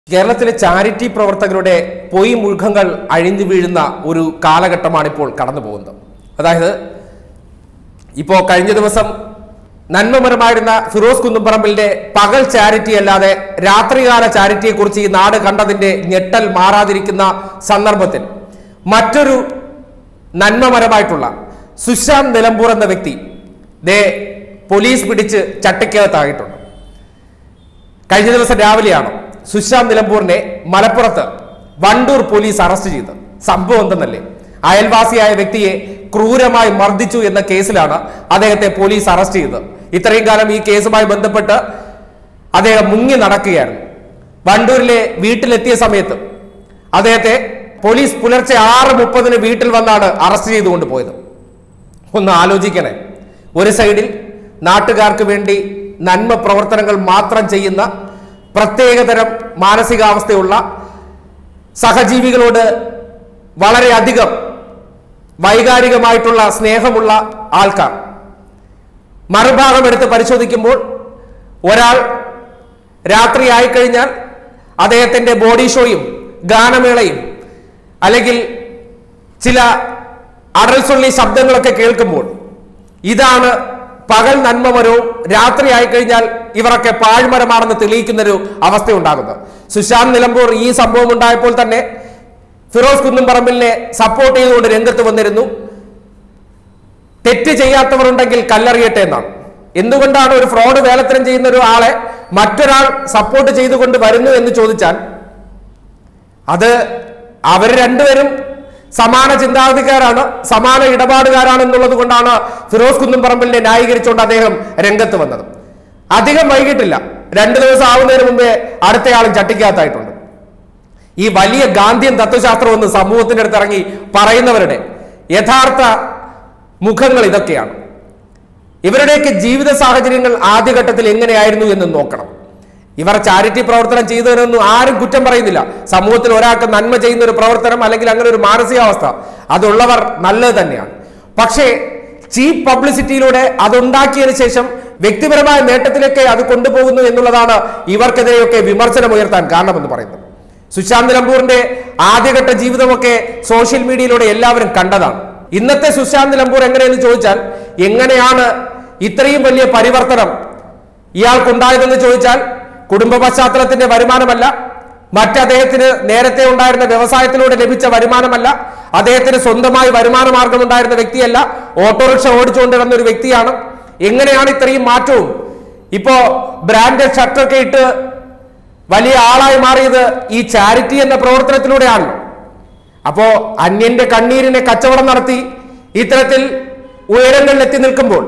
കേരളത്തിലെ ചാരിറ്റി പ്രവർത്തകരുടെ പൊയ് മുഴുഖങ്ങൾ അഴിഞ്ഞു വീഴുന്ന ഒരു കാലഘട്ടമാണ് ഇപ്പോൾ കടന്നു പോകുന്നത് അതായത് ഇപ്പോൾ കഴിഞ്ഞ ദിവസം നന്മമരമായിരുന്ന ഫിറോസ് കുന്നുംപറമ്പിലിന്റെ പകൽ ചാരിറ്റി അല്ലാതെ രാത്രികാല ചാരിറ്റിയെ കുറിച്ച് ഈ നാട് കണ്ടതിന്റെ ഞെട്ടൽ മാറാതിരിക്കുന്ന സന്ദർഭത്തിൽ മറ്റൊരു നന്മമരമായിട്ടുള്ള സുശാന്ത് നിലമ്പൂർ എന്ന വ്യക്തി ദേ പോലീസ് പിടിച്ച് ചട്ടിക്കകത്തായിട്ടുണ്ട് കഴിഞ്ഞ ദിവസം രാവിലെയാണ് സുശാന്ത് നിലമ്പൂരിനെ മലപ്പുറത്ത് വണ്ടൂർ പോലീസ് അറസ്റ്റ് ചെയ്തത് സംഭവം എന്തെന്നല്ലേ അയൽവാസിയായ വ്യക്തിയെ ക്രൂരമായി മർദ്ദിച്ചു എന്ന കേസിലാണ് അദ്ദേഹത്തെ പോലീസ് അറസ്റ്റ് ചെയ്തത് ഇത്രയും കാലം ഈ കേസുമായി ബന്ധപ്പെട്ട് അദ്ദേഹം മുങ്ങി നടക്കുകയായിരുന്നു വണ്ടൂരിലെ വീട്ടിലെത്തിയ സമയത്ത് അദ്ദേഹത്തെ പോലീസ് പുലർച്ചെ ആറ് മുപ്പതിന് വീട്ടിൽ വന്നാണ് അറസ്റ്റ് ചെയ്തുകൊണ്ട് പോയത് ഒന്ന് ആലോചിക്കണേ ഒരു സൈഡിൽ നാട്ടുകാർക്ക് വേണ്ടി നന്മ പ്രവർത്തനങ്ങൾ മാത്രം ചെയ്യുന്ന പ്രത്യേകതരം മാനസികാവസ്ഥയുള്ള സഹജീവികളോട് വളരെയധികം വൈകാരികമായിട്ടുള്ള സ്നേഹമുള്ള ആൾക്കാർ മറുഭാഗം എടുത്ത് പരിശോധിക്കുമ്പോൾ ഒരാൾ രാത്രി ആയിക്കഴിഞ്ഞാൽ അദ്ദേഹത്തിൻ്റെ ബോഡി ഷോയും ഗാനമേളയും അല്ലെങ്കിൽ ചില അടൽസൊള്ളി ശബ്ദങ്ങളൊക്കെ കേൾക്കുമ്പോൾ ഇതാണ് പകൽ നന്മമരവും രാത്രി ആയിക്കഴിഞ്ഞാൽ ഇവരൊക്കെ പാഴ്മരമാണെന്ന് തെളിയിക്കുന്നൊരു അവസ്ഥ ഉണ്ടാകുന്നത് സുശാന്ത് നിലമ്പൂർ ഈ സംഭവം ഉണ്ടായപ്പോൾ തന്നെ ഫിറോസ് കുന്നുംപറമ്പിലിനെ സപ്പോർട്ട് ചെയ്തുകൊണ്ട് രംഗത്ത് വന്നിരുന്നു തെറ്റ് ചെയ്യാത്തവർ ഉണ്ടെങ്കിൽ കല്ലെറിയട്ടെ എന്നാണ് എന്തുകൊണ്ടാണ് ഒരു ഫ്രോഡ് വേലത്തരം ചെയ്യുന്ന ഒരു ആളെ മറ്റൊരാൾ സപ്പോർട്ട് ചെയ്തുകൊണ്ട് വരുന്നു എന്ന് ചോദിച്ചാൽ അത് അവർ രണ്ടുപേരും സമാന ചിന്താഗതിക്കാരാണ് സമാന ഇടപാടുകാരാണ് എന്നുള്ളത് കൊണ്ടാണ് ഫിറോസ് കുന്നുംപറമ്പിലിനെ ന്യായീകരിച്ചുകൊണ്ട് അദ്ദേഹം രംഗത്ത് വന്നത് അധികം വൈകിട്ടില്ല രണ്ടു ദിവസം ആവുന്നതിന് മുമ്പേ അടുത്തയാളും ചട്ടിക്കകത്തായിട്ടുണ്ട് ഈ വലിയ ഗാന്ധിയൻ തത്വശാസ്ത്രം എന്ന് സമൂഹത്തിന്റെ അടുത്ത് ഇറങ്ങി പറയുന്നവരുടെ യഥാർത്ഥ മുഖങ്ങൾ ഇതൊക്കെയാണ് ഇവരുടെയൊക്കെ ജീവിത സാഹചര്യങ്ങൾ ആദ്യഘട്ടത്തിൽ എങ്ങനെയായിരുന്നു എന്ന് നോക്കണം ഇവർ ചാരിറ്റി പ്രവർത്തനം ചെയ്തതിനൊന്നും ആരും കുറ്റം പറയുന്നില്ല സമൂഹത്തിൽ ഒരാൾക്ക് നന്മ ചെയ്യുന്ന ഒരു പ്രവർത്തനം അല്ലെങ്കിൽ അങ്ങനെ ഒരു മാനസികാവസ്ഥ അതുള്ളവർ നല്ലത് തന്നെയാണ് പക്ഷേ ചീപ്പ് പബ്ലിസിറ്റിയിലൂടെ അതുണ്ടാക്കിയതിനു ശേഷം വ്യക്തിപരമായ നേട്ടത്തിലേക്ക് അത് കൊണ്ടുപോകുന്നു എന്നുള്ളതാണ് ഇവർക്കെതിരെയൊക്കെ വിമർശനം ഉയർത്താൻ കാരണമെന്ന് പറയുന്നത് സുശാന്ത് നിലമ്പൂറിന്റെ ആദ്യഘട്ട ജീവിതമൊക്കെ സോഷ്യൽ മീഡിയയിലൂടെ എല്ലാവരും കണ്ടതാണ് ഇന്നത്തെ സുശാന്ത് നിലമ്പൂർ എങ്ങനെയെന്ന് ചോദിച്ചാൽ എങ്ങനെയാണ് ഇത്രയും വലിയ പരിവർത്തനം ഇയാൾക്കുണ്ടായതെന്ന് ചോദിച്ചാൽ കുടുംബ പശ്ചാത്തലത്തിന്റെ വരുമാനമല്ല മറ്റദ്ദേഹത്തിന് നേരത്തെ ഉണ്ടായിരുന്ന വ്യവസായത്തിലൂടെ ലഭിച്ച വരുമാനമല്ല അദ്ദേഹത്തിന് സ്വന്തമായി വരുമാന മാർഗം ഉണ്ടായിരുന്ന വ്യക്തിയല്ല ഓട്ടോറിക്ഷ ഓടിച്ചുകൊണ്ടിരുന്ന ഒരു വ്യക്തിയാണ് എങ്ങനെയാണ് ഇത്രയും മാറ്റവും ഇപ്പോ ബ്രാൻഡഡ് ഷർട്ടൊക്കെ ഇട്ട് വലിയ ആളായി മാറിയത് ഈ ചാരിറ്റി എന്ന പ്രവർത്തനത്തിലൂടെയാണല്ലോ അപ്പോ അന്യന്റെ കണ്ണീരിനെ കച്ചവടം നടത്തി ഇത്തരത്തിൽ ഉയരങ്ങളിൽ എത്തി നിൽക്കുമ്പോൾ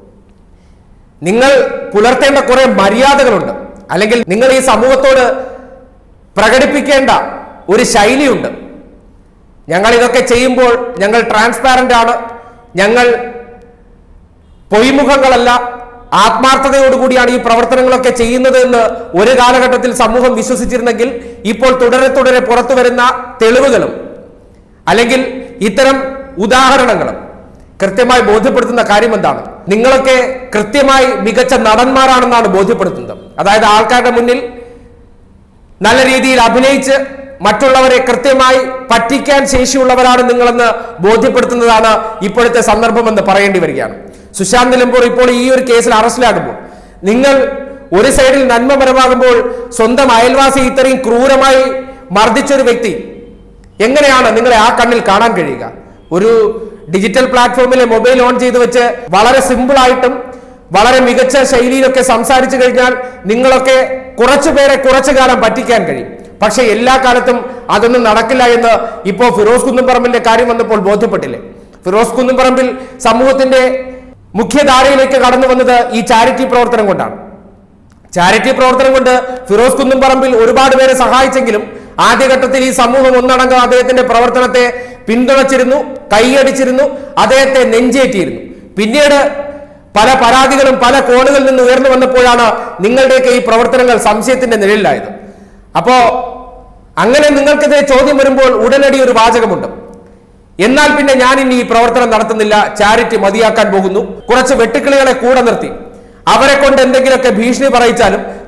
നിങ്ങൾ പുലർത്തേണ്ട കുറെ മര്യാദകളുണ്ട് അല്ലെങ്കിൽ നിങ്ങൾ ഈ സമൂഹത്തോട് പ്രകടിപ്പിക്കേണ്ട ഒരു ശൈലിയുണ്ട് ഞങ്ങൾ ഇതൊക്കെ ചെയ്യുമ്പോൾ ഞങ്ങൾ ട്രാൻസ്പാരന്റ് ആണ് ഞങ്ങൾ പൊയ്മുഖങ്ങളല്ല ആത്മാർത്ഥതയോടുകൂടിയാണ് ഈ പ്രവർത്തനങ്ങളൊക്കെ ചെയ്യുന്നത് എന്ന് ഒരു കാലഘട്ടത്തിൽ സമൂഹം വിശ്വസിച്ചിരുന്നെങ്കിൽ ഇപ്പോൾ തുടരെ തുടരെ പുറത്തു വരുന്ന തെളിവുകളും അല്ലെങ്കിൽ ഇത്തരം ഉദാഹരണങ്ങളും കൃത്യമായി ബോധ്യപ്പെടുത്തുന്ന കാര്യം എന്താണ് നിങ്ങളൊക്കെ കൃത്യമായി മികച്ച നടന്മാരാണെന്നാണ് ബോധ്യപ്പെടുത്തുന്നത് അതായത് ആൾക്കാരുടെ മുന്നിൽ നല്ല രീതിയിൽ അഭിനയിച്ച് മറ്റുള്ളവരെ കൃത്യമായി പറ്റിക്കാൻ ശേഷിയുള്ളവരാണ് നിങ്ങളെന്ന് ബോധ്യപ്പെടുത്തുന്നതാണ് ഇപ്പോഴത്തെ സന്ദർഭമെന്ന് പറയേണ്ടി വരികയാണ് സുശാന്ത് നിലമ്പൂർ ഇപ്പോൾ ഈ ഒരു കേസിൽ അറസ്റ്റിലാകുമ്പോൾ നിങ്ങൾ ഒരു സൈഡിൽ നന്മപരമാകുമ്പോൾ സ്വന്തം അയൽവാസി ഇത്രയും ക്രൂരമായി മർദ്ദിച്ചൊരു വ്യക്തി എങ്ങനെയാണ് നിങ്ങളെ ആ കണ്ണിൽ കാണാൻ കഴിയുക ഒരു ഡിജിറ്റൽ പ്ലാറ്റ്ഫോമിലെ മൊബൈൽ ഓൺ ചെയ്ത് വെച്ച് വളരെ സിമ്പിളായിട്ടും വളരെ മികച്ച ശൈലിയിലൊക്കെ സംസാരിച്ചു കഴിഞ്ഞാൽ നിങ്ങളൊക്കെ കുറച്ചു പേരെ കുറച്ചു കാലം പറ്റിക്കാൻ കഴിയും പക്ഷെ എല്ലാ കാലത്തും അതൊന്നും നടക്കില്ല എന്ന് ഇപ്പോൾ ഫിറോസ് കുന്നുംപറമ്പിന്റെ കാര്യം വന്നപ്പോൾ ബോധ്യപ്പെട്ടില്ലേ ഫിറോസ് കുന്നുംപറമ്പിൽ സമൂഹത്തിന്റെ മുഖ്യധാരയിലേക്ക് കടന്നു വന്നത് ഈ ചാരിറ്റി പ്രവർത്തനം കൊണ്ടാണ് ചാരിറ്റി പ്രവർത്തനം കൊണ്ട് ഫിറോസ് കുന്നുംപറമ്പിൽ ഒരുപാട് പേരെ സഹായിച്ചെങ്കിലും ആദ്യഘട്ടത്തിൽ ഈ സമൂഹം ഒന്നടങ്കം അദ്ദേഹത്തിന്റെ പ്രവർത്തനത്തെ പിന്തുണച്ചിരുന്നു കൈയടിച്ചിരുന്നു അദ്ദേഹത്തെ നെഞ്ചേറ്റിയിരുന്നു പിന്നീട് പല പരാതികളും പല കോണുകളിൽ നിന്ന് ഉയർന്നു വന്നപ്പോഴാണ് നിങ്ങളുടെയൊക്കെ ഈ പ്രവർത്തനങ്ങൾ സംശയത്തിന്റെ നിഴലിലായത് അപ്പോ അങ്ങനെ നിങ്ങൾക്കെതിരെ ചോദ്യം വരുമ്പോൾ ഉടനടി ഒരു വാചകമുണ്ട് എന്നാൽ പിന്നെ ഞാൻ ഇനി ഈ പ്രവർത്തനം നടത്തുന്നില്ല ചാരിറ്റി മതിയാക്കാൻ പോകുന്നു കുറച്ച് വെട്ടുക്കിളികളെ കൂടെ നിർത്തി അവരെ കൊണ്ട് എന്തെങ്കിലുമൊക്കെ ഭീഷണി പറയിച്ചാലും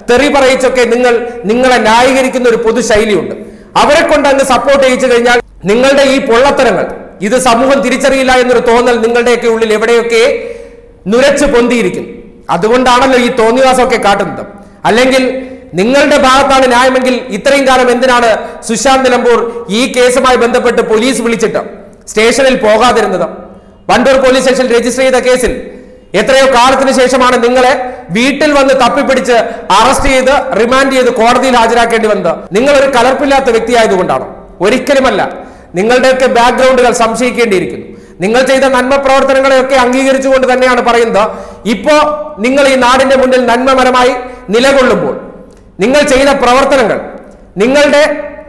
തെറി പറയിച്ചൊക്കെ നിങ്ങൾ നിങ്ങളെ ന്യായീകരിക്കുന്ന ഒരു പൊതുശൈലിയുണ്ട് അവരെ കൊണ്ട് അങ്ങ് സപ്പോർട്ട് ചെയ്യിച്ചു കഴിഞ്ഞാൽ നിങ്ങളുടെ ഈ പൊള്ളത്തരങ്ങൾ ഇത് സമൂഹം തിരിച്ചറിയില്ല എന്നൊരു തോന്നൽ നിങ്ങളുടെയൊക്കെ ഉള്ളിൽ എവിടെയൊക്കെ നുരച്ച് പൊന്തിയിരിക്കും അതുകൊണ്ടാണല്ലോ ഈ തോന്നിവാസമൊക്കെ കാട്ടുന്നത് അല്ലെങ്കിൽ നിങ്ങളുടെ ഭാഗത്താണ് ന്യായമെങ്കിൽ ഇത്രയും കാലം എന്തിനാണ് സുശാന്ത് നിലമ്പൂർ ഈ കേസുമായി ബന്ധപ്പെട്ട് പോലീസ് വിളിച്ചിട്ട് സ്റ്റേഷനിൽ പോകാതിരുന്നത് വണ്ടൂർ പോലീസ് സ്റ്റേഷനിൽ രജിസ്റ്റർ ചെയ്ത കേസിൽ എത്രയോ കാലത്തിന് ശേഷമാണ് നിങ്ങളെ വീട്ടിൽ വന്ന് തപ്പിപ്പിടിച്ച് അറസ്റ്റ് ചെയ്ത് റിമാൻഡ് ചെയ്ത് കോടതിയിൽ ഹാജരാക്കേണ്ടി വന്നത് നിങ്ങൾ ഒരു കലർപ്പില്ലാത്ത വ്യക്തിയായതുകൊണ്ടാണ് ഒരിക്കലുമല്ല നിങ്ങളുടെയൊക്കെ ബാക്ക്ഗ്രൗണ്ടുകൾ സംശയിക്കേണ്ടിയിരിക്കുന്നു നിങ്ങൾ ചെയ്ത നന്മ പ്രവർത്തനങ്ങളെയൊക്കെ അംഗീകരിച്ചുകൊണ്ട് തന്നെയാണ് പറയുന്നത് ഇപ്പോ നിങ്ങൾ ഈ നാടിന്റെ മുന്നിൽ നന്മമരമായി നിലകൊള്ളുമ്പോൾ നിങ്ങൾ ചെയ്ത പ്രവർത്തനങ്ങൾ നിങ്ങളുടെ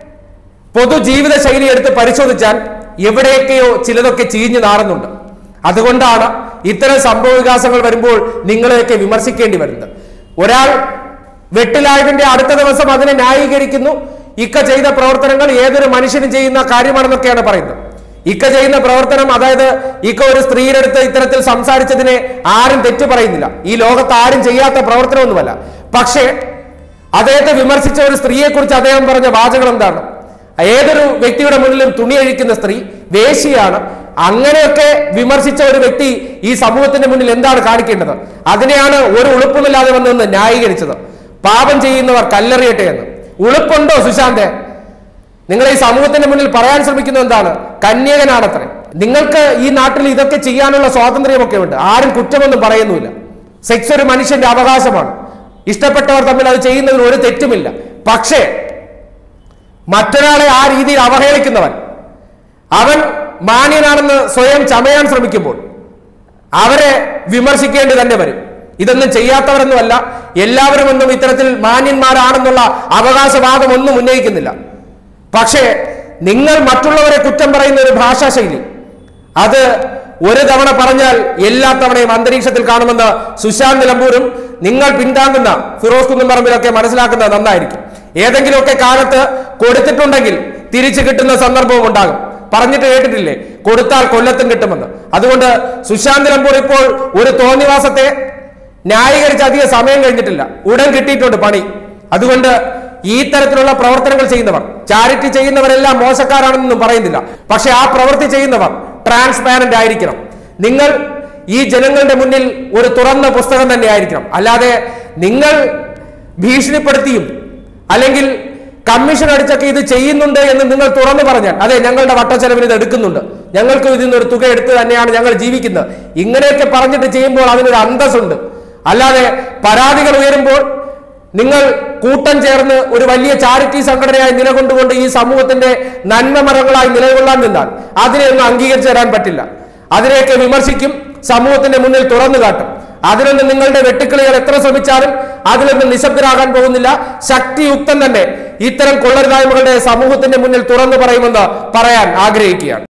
പൊതുജീവിത ശൈലി എടുത്ത് പരിശോധിച്ചാൽ എവിടെയൊക്കെയോ ചിലതൊക്കെ ചീഞ്ഞു നാറുന്നുണ്ട് അതുകൊണ്ടാണ് ഇത്തരം സംഭവ വികാസങ്ങൾ വരുമ്പോൾ നിങ്ങളെയൊക്കെ വിമർശിക്കേണ്ടി വരുന്നത് ഒരാൾ വെട്ടിലായതിന്റെ അടുത്ത ദിവസം അതിനെ ന്യായീകരിക്കുന്നു ഇക്ക ചെയ്ത പ്രവർത്തനങ്ങൾ ഏതൊരു മനുഷ്യനും ചെയ്യുന്ന കാര്യമാണെന്നൊക്കെയാണ് പറയുന്നത് ഇക്ക ചെയ്യുന്ന പ്രവർത്തനം അതായത് ഇക്ക ഒരു സ്ത്രീയുടെ അടുത്ത് ഇത്തരത്തിൽ സംസാരിച്ചതിനെ ആരും തെറ്റു പറയുന്നില്ല ഈ ലോകത്ത് ആരും ചെയ്യാത്ത പ്രവർത്തനമൊന്നുമല്ല പക്ഷേ അദ്ദേഹത്തെ വിമർശിച്ച ഒരു സ്ത്രീയെ കുറിച്ച് അദ്ദേഹം പറഞ്ഞ വാചകം എന്താണ് ഏതൊരു വ്യക്തിയുടെ മുന്നിലും തുണി അഴിക്കുന്ന സ്ത്രീ വേശിയാണ് അങ്ങനെയൊക്കെ വിമർശിച്ച ഒരു വ്യക്തി ഈ സമൂഹത്തിന്റെ മുന്നിൽ എന്താണ് കാണിക്കേണ്ടത് അതിനെയാണ് ഒരു ഉളുപ്പുമില്ലാതെ വന്നെന്ന് ന്യായീകരിച്ചത് പാപം ചെയ്യുന്നവർ കല്ലെറിയട്ടെ എന്ന് ഉളുപ്പുണ്ടോ സുശാന്തെ നിങ്ങൾ ഈ സമൂഹത്തിന്റെ മുന്നിൽ പറയാൻ ശ്രമിക്കുന്നത് എന്താണ് കന്യകനാണത്രേ നിങ്ങൾക്ക് ഈ നാട്ടിൽ ഇതൊക്കെ ചെയ്യാനുള്ള സ്വാതന്ത്ര്യമൊക്കെ ഉണ്ട് ആരും കുറ്റമൊന്നും പറയുന്നുമില്ല സെക്സ് ഒരു മനുഷ്യന്റെ അവകാശമാണ് ഇഷ്ടപ്പെട്ടവർ തമ്മിൽ അത് ചെയ്യുന്നതിൽ ഒരു തെറ്റുമില്ല പക്ഷേ മറ്റൊരാളെ ആ രീതിയിൽ അവഹേളിക്കുന്നവൻ അവൻ മാന്യനാണെന്ന് സ്വയം ചമയാൻ ശ്രമിക്കുമ്പോൾ അവരെ വിമർശിക്കേണ്ടി തന്നെ വരും ഇതൊന്നും ചെയ്യാത്തവരൊന്നുമല്ല എല്ലാവരും ഒന്നും ഇത്തരത്തിൽ മാന്യന്മാരാണെന്നുള്ള അവകാശവാദം ഒന്നും ഉന്നയിക്കുന്നില്ല പക്ഷേ നിങ്ങൾ മറ്റുള്ളവരെ കുറ്റം പറയുന്ന ഒരു ഭാഷാശൈലി അത് ഒരു തവണ പറഞ്ഞാൽ എല്ലാ തവണയും അന്തരീക്ഷത്തിൽ കാണുമെന്ന് സുശാന്ത് നിലമ്പൂരും നിങ്ങൾ പിന്താങ്ങുന്ന ഫിറോസ് കുന്നുംപറമ്പിലൊക്കെ മനസ്സിലാക്കുന്നത് നന്നായിരിക്കും ഏതെങ്കിലുമൊക്കെ കാലത്ത് കൊടുത്തിട്ടുണ്ടെങ്കിൽ തിരിച്ചു കിട്ടുന്ന സന്ദർഭവും ഉണ്ടാകും പറഞ്ഞിട്ട് കേട്ടിട്ടില്ലേ കൊടുത്താൽ കൊല്ലത്തും കിട്ടുമെന്ന് അതുകൊണ്ട് സുശാന്ത് നിലമ്പൂർ ഇപ്പോൾ ഒരു തോന്നിവാസത്തെ ന്യായീകരിച്ച് അധികം സമയം കഴിഞ്ഞിട്ടില്ല ഉടൻ കിട്ടിയിട്ടുണ്ട് പണി അതുകൊണ്ട് ഈ തരത്തിലുള്ള പ്രവർത്തനങ്ങൾ ചെയ്യുന്നവർ ചാരിറ്റി ചെയ്യുന്നവരെല്ലാം മോശക്കാരാണെന്നൊന്നും പറയുന്നില്ല പക്ഷെ ആ പ്രവൃത്തി ചെയ്യുന്നവർ ട്രാൻസ്പാരന്റ് ആയിരിക്കണം നിങ്ങൾ ഈ ജനങ്ങളുടെ മുന്നിൽ ഒരു തുറന്ന പുസ്തകം തന്നെ ആയിരിക്കണം അല്ലാതെ നിങ്ങൾ ഭീഷണിപ്പെടുത്തിയും അല്ലെങ്കിൽ കമ്മീഷൻ അടിച്ചൊക്കെ ഇത് ചെയ്യുന്നുണ്ട് എന്ന് നിങ്ങൾ തുറന്നു പറഞ്ഞാൽ അതെ ഞങ്ങളുടെ വട്ടച്ചെലവിന് ഇത് എടുക്കുന്നുണ്ട് ഞങ്ങൾക്ക് ഇതിൽ നിന്ന് ഒരു തുക എടുത്ത് തന്നെയാണ് ഞങ്ങൾ ജീവിക്കുന്നത് ഇങ്ങനെയൊക്കെ പറഞ്ഞിട്ട് ചെയ്യുമ്പോൾ അതിനൊരു അന്തസ്സുണ്ട് അല്ലാതെ പരാതികൾ ഉയരുമ്പോൾ നിങ്ങൾ കൂട്ടം ചേർന്ന് ഒരു വലിയ ചാരിറ്റി സംഘടനയായി നിലകൊണ്ടുകൊണ്ട് ഈ സമൂഹത്തിന്റെ നന്മമരങ്ങളായി നിലകൊള്ളാൻ നിന്നാൽ അതിനെ ഒന്നും അംഗീകരിച്ചു തരാൻ പറ്റില്ല അതിനെയൊക്കെ വിമർശിക്കും സമൂഹത്തിന്റെ മുന്നിൽ തുറന്നു കാട്ടും അതിലൊന്നും നിങ്ങളുടെ വെട്ടുക്കിളികൾ എത്ര ശ്രമിച്ചാലും അതിലൊന്നും നിശബ്ദരാകാൻ പോകുന്നില്ല ശക്തിയുക്തം തന്നെ ഇത്തരം കൊള്ളരുതായ്മകളുടെ സമൂഹത്തിന്റെ മുന്നിൽ തുറന്നു പറയുമെന്ന് പറയാൻ ആഗ്രഹിക്കുകയാണ്